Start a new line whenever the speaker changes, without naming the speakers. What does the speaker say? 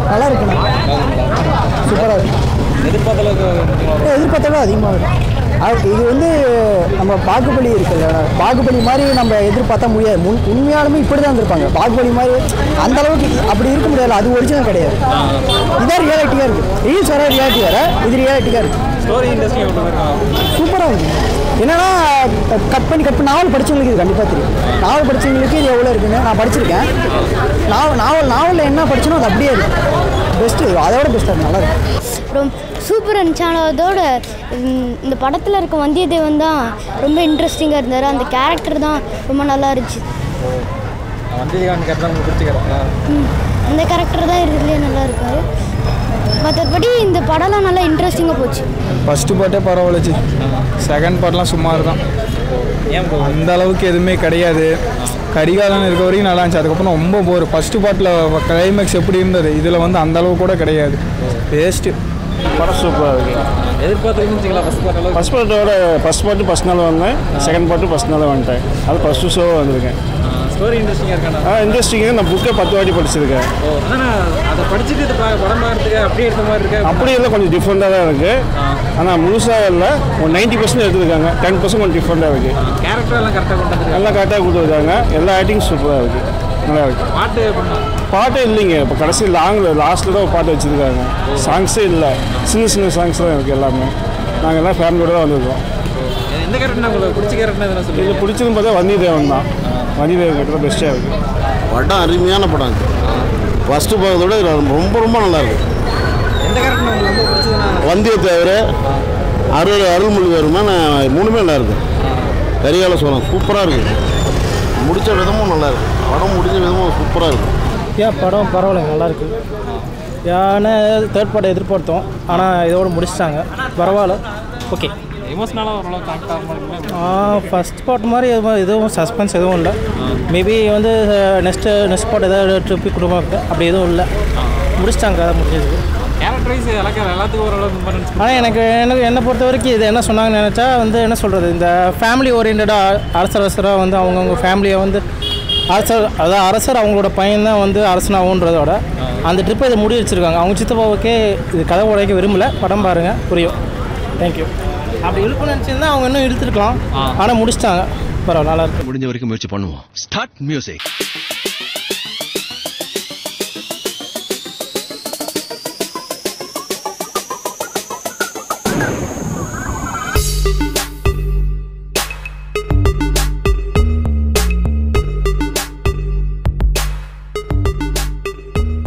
நல்லா இருக்குண்ணா சூப்பராக இருக்கு
எதிர்பார்த்த அளவுக்கு
எதிர்பார்த்தோட அதிகமாக இருக்கு அது இது வந்து நம்ம பாகுபலி இருக்குல்ல பாகுபலி மாதிரி நம்ம எதிர்பார்த்தா முடியாது முன் உண்மையாலுமே இப்படி தான் இருந்திருப்பாங்க பாகுபலி மாதிரி அந்த அளவுக்கு அப்படி இருக்க முடியாது அது ஒரிஜினல் கிடையாது இதான் ரியாலிட்டியாக இருக்குது ரீல்ஸ் வர ரியாலிட்டி வர இது ரியாலிட்டியாக இருக்குது
ஸ்டோரி இண்டஸ்ட்ரி எவ்வளோ இருக்கும்
சூப்பராக இருக்கு என்னன்னா கட் பண்ணி கட் பண்ணி நாவல் படிச்சவங்களுக்கு இது கண்டிப்பாக தெரியும் நாவல் படிச்சவங்களுக்கு இது எவ்வளோ இருக்குன்னு நான் படிச்சிருக்கேன் நாவல் நாவல் நாவலில் என்ன படிச்சனோ அது அப்படியே இருக்கு பெஸ்ட்டு அதோட பெஸ்ட்டாக நல்லா இருக்கு
ரொம்ப சூப்பர் இருந்துச்சு ஆனால் அதோட ம், இந்த படத்தில் இருக்க வந்தியத்தேவன் தான் ரொம்ப இன்ட்ரெஸ்டிங்காக இருந்தார் அந்த கேரக்டர் தான் ரொம்ப நல்லா இருந்துச்சு
வந்தியகான் கேரக்டர் உங்களுக்கு பிடிச்ச கேரக்டர்
ம், அந்த கேரக்டர் தான் இருக்கிறதுலே நல்லா இருக்காரு மற்றபடி இந்த படம்லாம் நல்லா இன்ட்ரெஸ்டிங்காக போச்சு
ஃபஸ்ட்டு பாட்டே பரவாயில்லச்சு செகண்ட் பார்ட்லாம் சுமார் தான்
ஏன் ப்ரோ
அந்த அளவுக்கு எதுவுமே கிடையாது கரிகாலன் இருக்க வரைக்கும் நல்லா இருந்துச்சு அதுக்கப்புறம் ரொம்ப போர் ஃபஸ்ட்டு பாட்டில் கிளைமேக்ஸ் எப்படி இருந்தது இதில் வந்து அந்த அளவுக்கு கூட கிடையாது வேஸ்ட்டு
படம் சூப்பராக இருக்குது
எதிர்பார்த்து இருந்துச்சுங்களா ஃபஸ்ட் பார்ட் அளவுக்கு
ஃபஸ்ட் பார்ட்டோட ஃபஸ்ட் பார்ட்டு ஃபஸ்ட் நாள் வந்தேன் செகண்ட் பார்ட்டு ஃபஸ்ட் நாள் வந்துட்டேன் அது ஃபஸ்ட்டு ஷோ வந்திருக்கேன்
ஸ்டோரி இன்ட்ரெஸ்டிங்காக இருக்காண்ணா
ஆ இன்ட்ரெஸ்டிங்காக நான் புக்கை பத்து வாட்டி படிச்சிருக்கேன்
ஓ அதானே அதை படிச்சுட்டு இது பா- படம் பார்க்கறதுக்கு அப்படியே எடுத்த மாதிரி இருக்கு
அப்படி இல்லை கொஞ்சம் டிஃப்ரெண்ட்டாக தான் இருக்குது ஆனால் முழுசாக இல்லை ஒரு நைன்ட்டி பர்சன்ட் எடுத்துருக்காங்க டென் பர்சன்ட் கொஞ்சம் டிஃப்ரெண்ட்டாக இருக்குது
கேரக்டர் எல்லாம் கரெக்டாக கொண்டு வந்துருக்காங்க
எல்லாம் கரெக்டாக கொடுத்துருக்காங்க எல்லா ஆக்டிங் சூப்பராக இருக்குது நல்லா இருக்குது
பாட்டு எப்படின்னா
பாட்டே இல்லைங்க இப்போ கடைசி லாங்கில் லாஸ்ட்டில் தான் ஒரு பாட்டு வச்சுருக்காங்க சாங்ஸே இல்லை சின்ன சின்ன சாங்ஸ் தான் இருக்குது எல்லாமே நாங்கள் எல்லாம் ஃபேமிலியோட தான் வந்திருக்கோம்
எந்த கேரக்டர் உங்களுக்கு பிடிச்ச கேரக்டர் எதுனா
இதில்
சொல்லுங்க
பிடிச்சதுன்னு பார்த்தா வந்தியத்தேவன் தான் வந்தியத்தேவன் கிட்ட பெஸ்ட்டாக இருக்குது
படம் அருமையான படம் இது ஃபஸ்ட்டு பார்த்ததோட இது ரொம்ப ரொம்ப நல்லா இருக்கு
எந்த கேரக்டர் உங்களுக்கு ரொம்ப பிடிச்சதுன்னா
வந்தியத்தேவர் அருள் அருள்மொழிவர்மன் மூணுமே நல்லா இருக்கு கரிகால சோழன் சூப்பராக இருக்கு முடிச்ச விதமும் நல்லா இருக்கு படம் முடிச்ச விதமும் சூப்பராக இருக்கு
ஏன் படம் பரவாயில்ல நல்லா இருக்கு ஏன்னா தேர்ட் பார்ட் எதிர்பார்த்தோம் ஆனால் இதோட முடிச்சிட்டாங்க பரவாயில்ல ஓகே
எமோஷனலாக ஓரளவு கனெக்ட் ஆக மாதிரி
ஃபஸ்ட் பார்ட் மாதிரி எதுவும் எதுவும் சஸ்பென்ஸ் எதுவும் இல்லை மேபி வந்து நெக்ஸ்ட்டு நெக்ஸ்ட் பார்ட் ஏதாவது ட்ரிப்பு கொடுப்பாங்க அப்படி எதுவும் இல்லை முடிச்சிட்டாங்க கதை முடிஞ்சது
கேரக்டர் வைஸ் எல்லாருக்கும் எல்லாத்துக்கும் ஓரளவு இம்பார்ட்டன்ஸ்
ஆனால் எனக்கு எனக்கு என்னை பொறுத்த வரைக்கும் இது என்ன சொன்னாங்கன்னு நினச்சா வந்து என்ன சொல்கிறது இந்த ஃபேமிலி ஓரியன்டாக அரசர் அரசராக வந்து அவங்கவுங்க ஃபேமிலியை வந்து அரசர் அதாவது அரசர் அவங்களோட பையன் தான் வந்து அரசனாகுன்றதோட அந்த ட்ரிப்பை இதை முடி வச்சிருக்காங்க அவங்க சித்தப்பாவுக்கே இது கதை உடைக்க விரும்பல படம் பாருங்கள் புரியும் தேங்க்யூ அப்படி இழுக்கணும்னு நினச்சிருந்தா அவங்க இன்னும் இழுத்துருக்கலாம் ஆனால் முடிச்சிட்டாங்க பரவாயில்ல நல்லா இருக்கு
முடிஞ்ச வரைக்கும் முயற்சி பண்ணுவோம் ஸ்டார்ட் மியூசிக்